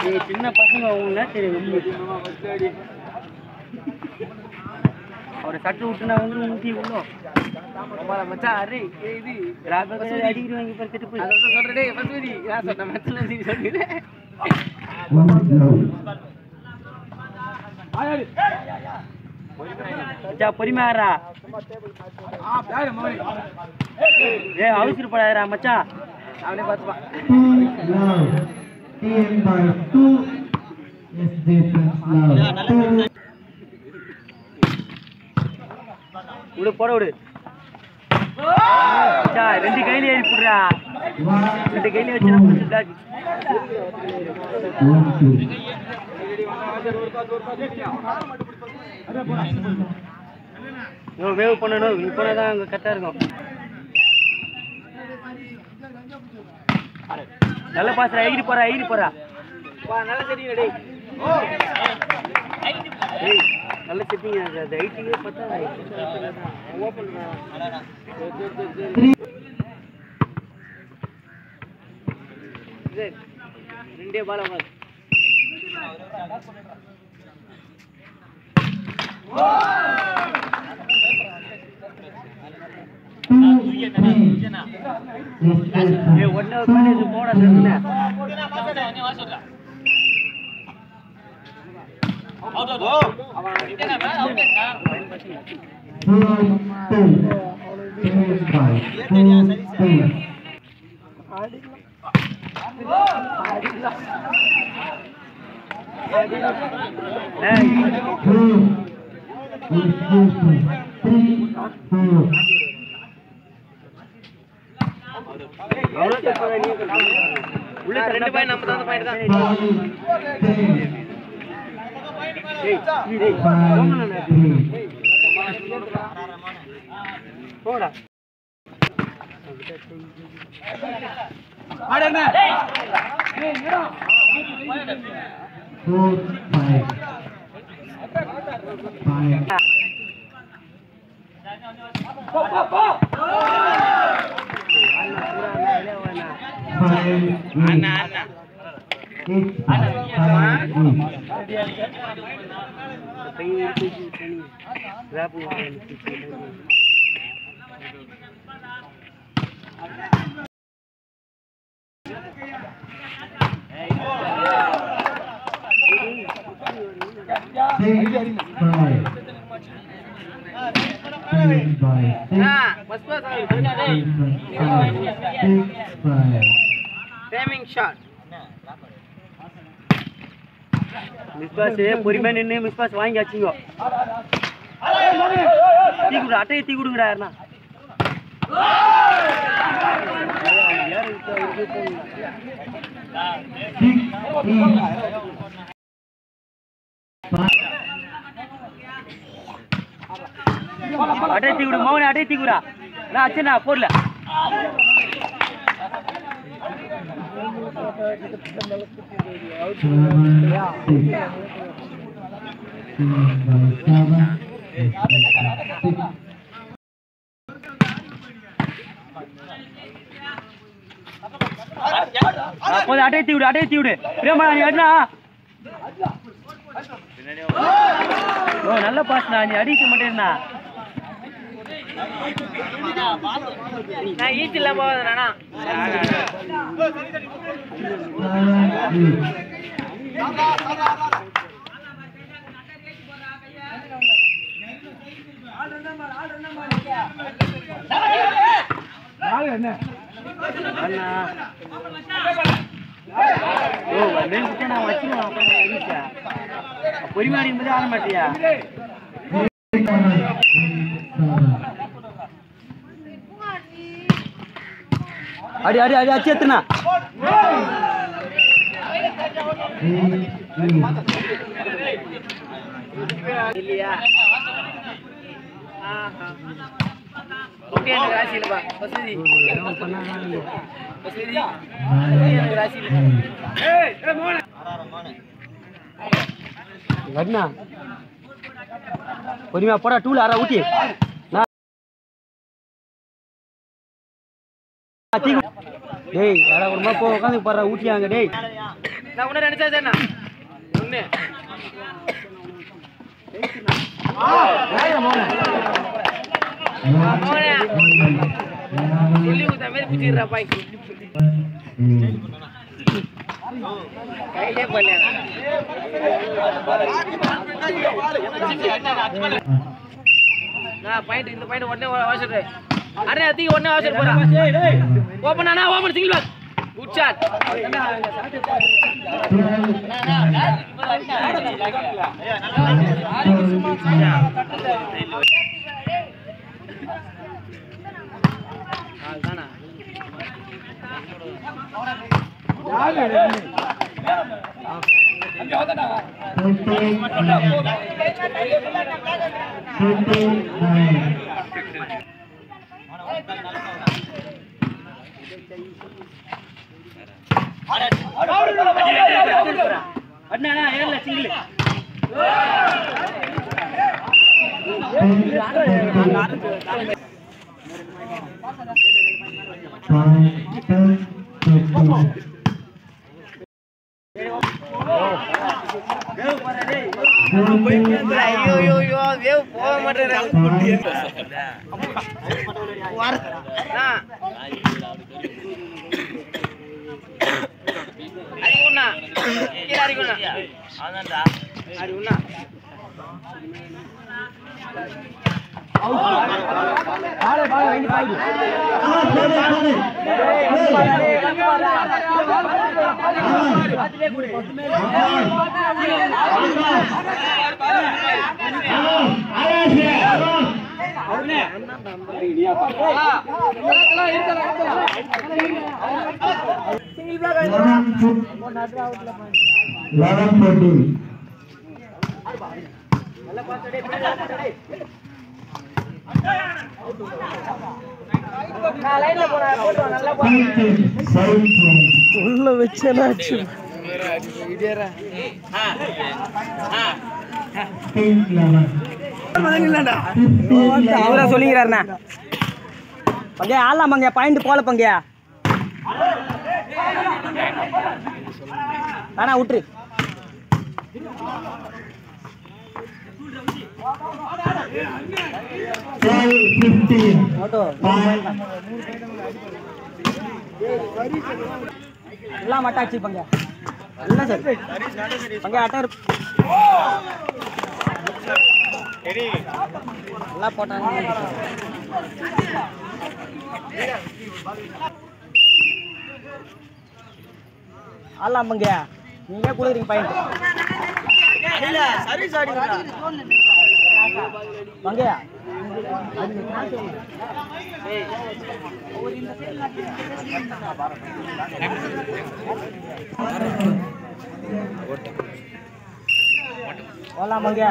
ஏய், சின்ன பசங்க அவங்கள சரி அவரை சட்டை விட்டுனா வந்து ஊட்டி உள்ளோ மச்சான் அரே இது ராபகரை அடிக்கிறவங்க இப்போ திட்டு போய் அதான் சொல்றேன் டேய் பசுதி நான் சொன்ன மச்சான் நீ சொல்றேன் மச்சா பொறுமையாரா ஏ அவசரப்படாதடா மச்சான் அவனே பார்த்துப்பான் Team by two is difference love. Two விடு போட விடு மச்சா ரெண்டு கையில ஏறி போடுறா one ரெண்டு கையில வச்சு நான் பிடிச்சி block one two. No wave பண்ணணும் நீ போனால் தான் அங்கே கரெக்டாக இருக்கும் நல்ல பாசுறா எகிரி போறா எகிரி போறா வா நல்ல தெரியும் டேய் ஏய் நல்ல செட்டிங் அது ஐட்டிங்கே பார்த்தா ஓப்பன் இது ரெண்டே பால் அவங்க Two three is difference. ஏய் ஒண்ணே பண்ணி போடா சரிண்ணே Four two. Team by four two. ஏய் Two is difference. Three four. அவ்வளோ தப்பாக நீ உள்ள ரெண்டு பாயிண்ட் நம்ம தான் பாயிண்ட் தான் Five ten. ஏய் நீ டேய் Five three. போடா Four five. Five. Five. Anak anak. Eight five. Five eight. Six five. Seven by six. பஸ் pass Seven five. Six five. Timing shot miss pass பொறுமையா நின்று மிஸ்பாஸ் வாங்கி வச்சுங்கோ தீ கொடு அட்டையை தீ கொடுங்கடா யாருன்னா Six each. Five. அட்டை தீ கொடு மௌன அட்டை தீ குடா நான் அச்சனா போடல Seven six. Seven by seven is difference. Six. போதும் அட்டை தீ விடு அட்டை தீ விடு பிரேமா நீ அடினா ஓ நல்ல பாஸ்ண்ணா நீ அடிக்க மாட்டேன்னா நான் ஈச் இல்லாம போவதுனா Seven eight. அண்ணா ஓ மெல்கிட்ட நான் வச்சுக்கலாம் அடிச்சா பொறிமாடி என்பது ஆட மாட்டியா அடி அடி அடி அச்சு எத்துனா இல்லையா ஆஹா ஓகே எனக்கு ராசி இல்லப்பா வசதி வசதி எனக்கு ராசி இல்லை அண்ணா பொறுமையா போடா டூல அரை ஊட்டி டேய் எடா ஒரு மாதிரி போ உட்காந்து பாரு ஊட்டியாங்க டேய் நான் உன்ன நினைச்சா சரிண்ணா ஒண்ணு சொல்லி கொடுத்த மாதிரி பிடிச்சிடுறா பாய் கையிலே பண்ணல நான் பாயிண்ட் இந்த பாயிண்ட் உடனே வாசிட்டு அண்ணே அதிக உடனே வாசிட்டு போறா ஓபன் அண்ணா open single ball good shot அதுதானா அண்ணா ஏழு சிங்கிள் ஐயோ ஐயோ ஐயோ வேவ் போக மாட்டேன் அறிவுண்ணா கீழே அறிவுண்ணா அறிவுண்ணா லெவன் போட்டி உள்ள வச்சேனாச்சு அவரா சொல்லிக்கிறாருண்ணா பங்கையா ஆடலாம் பங்கையா பாயிண்ட் போல பங்கையா வேணா விட்டுரு எல்லாம் மட்டாச்சு பங்கையா எல்லாம் சரி பங்கையா அட்டர் எல்லாம் போட்டாங்க ஆடலாம் பங்கையா நீங்களே கொடுக்குறீங்க பாயிண்ட் பங்கையா ஓலாம் மங்கையா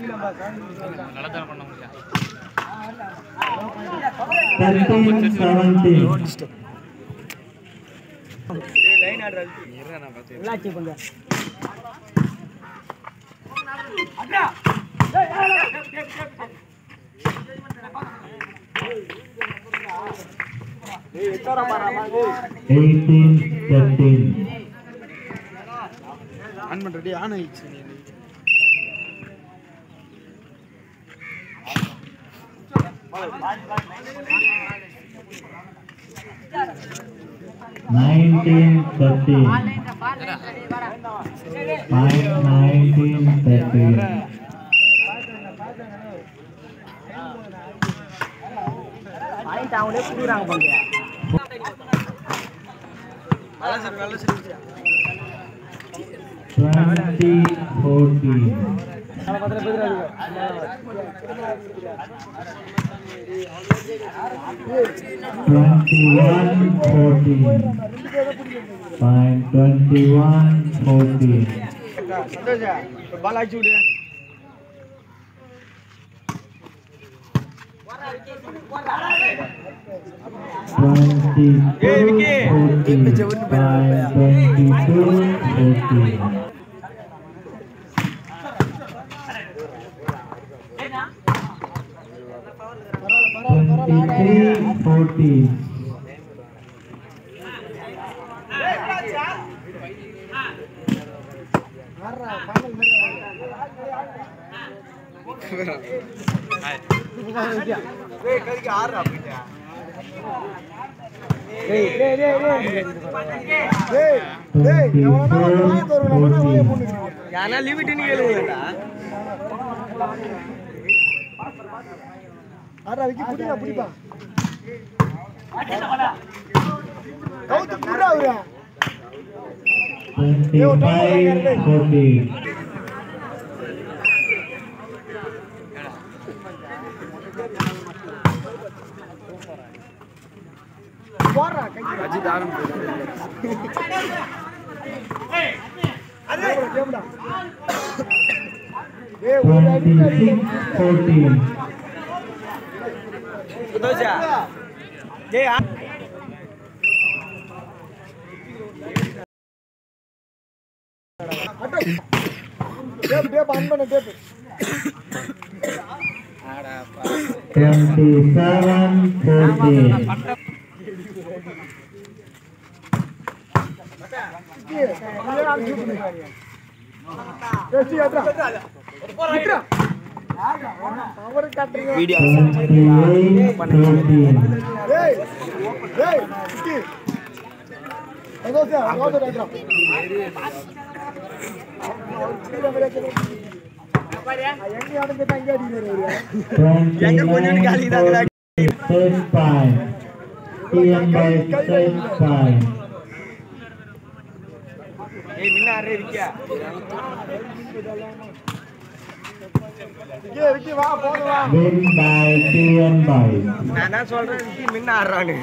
என்னாச்சு பங்கையா எயிட்டீன் தேர்ட்டீன் ஆன் பண்ணுறடி ஆன் ஆயிடுச்சு nineteen thirteen Nine- nineteen thirteen point அவங்களே கொடுக்குறாங்க பங்கையா twenty fourteen twenty-one fourteen Fine, twenty-one fourteen சந்தோஷ பால் ஆச்சு விடு twenty-two fourteen Fine, twenty-two fourteen Twenty-three fourteen யாரா லிமிட்னு கேளுங்கடா ஆறா விக்கி புடிப்பா புடிப்பா கவுத்து புடுறா அவரு 25 40 போடுறா கை அஜித் ஆரம்பிச்சு அதே கேம்டா ஏய் ஒரு அடி 26 14 சுதோஷா டேய் ஆ- டேப் டேப் ஆன் பண்ணு டேப் 27 14 விக்கி நீயே அடிச்சு விடு ஏசி அட்ரா விட்றா பவர் கட்டுறீங்க வீடியோ 28 14 ஏய் ஏய் விக்கி ஏதோ சார் ரோட் அட்ரா எங்க ஆடுங்க தங்க அடிக்கிறாரு எங்க கொஞ்சம் காலி தாங்கடா. 25 TN by 25 ஏய் முன்ன ஆறே இருக்கியா விக்கி விக்கி வா போடு வா win by TN by நான் என்ன சொல்றேன் விக்கி முன்ன ஆடுறான்னு